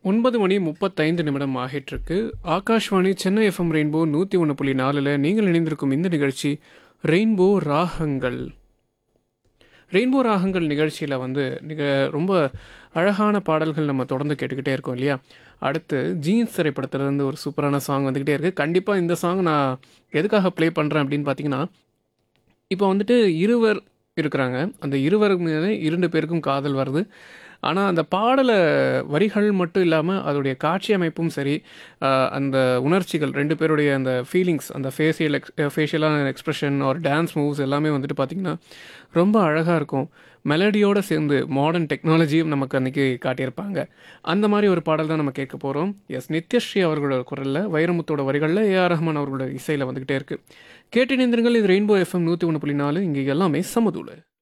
ஒன்பது மணி முப்பத்தைந்து நிமிடம் ஆகிட்டிருக்கு ஆகாஷ்வாணி சென்னை எஃப்எம் ரெயின்போ நூற்றி ஒன்று புள்ளி நாலில் நீங்கள் இணைந்திருக்கும் இந்த நிகழ்ச்சி ரெயின்போ ராகங்கள் ரெயின்போ ராகங்கள் நிகழ்ச்சியில் வந்து மிக ரொம்ப அழகான பாடல்கள் நம்ம தொடர்ந்து கேட்டுக்கிட்டே இருக்கோம் இல்லையா அடுத்து ஜீன்ஸ் திரைப்படத்துலேருந்து ஒரு சூப்பரான சாங் வந்துக்கிட்டே இருக்குது கண்டிப்பாக இந்த சாங் நான் எதுக்காக ப்ளே பண்ணுறேன் அப்படின்னு பார்த்தீங்கன்னா இப்போ வந்துட்டு இருவர் இருக்கிறாங்க அந்த இருவர் மீது இரண்டு பேருக்கும் காதல் வருது ஆனால் அந்த பாடலை வரிகள் மட்டும் இல்லாமல் அதோடைய காட்சி அமைப்பும் சரி ஆஹ் அந்த உணர்ச்சிகள் ரெண்டு பேருடைய அந்த ஃபீலிங்ஸ் அந்த ஃபேஷியல் எக்ஸ் ஃபேஷியலான எக்ஸ்ப்ரெஷன் ஒரு டான்ஸ் மூவ்ஸ் எல்லாமே வந்துட்டு பார்த்திங்கன்னா ரொம்ப அழகாக இருக்கும் மெலடியோடு சேர்ந்து மாடர்ன் டெக்னாலஜியும் நமக்கு அன்றைக்கி காட்டியிருப்பாங்க அந்த மாதிரி ஒரு பாடல் தான் நம்ம கேட்க போகிறோம் எஸ் நித்யஸ்ரீ அவர்களோட குரலில் வைரமுத்தோட வரிகளில் ஏஆர் ரஹ்மான் அவர்களோட இசையில் வந்துக்கிட்டே இருக்குது கேட்டு இணைந்திருங்கள் இது ரெயின்போ எஃப்எம் நூற்றி ஒன்று புள்ளி நாலு இங்கே எல்லாமே சமதூளு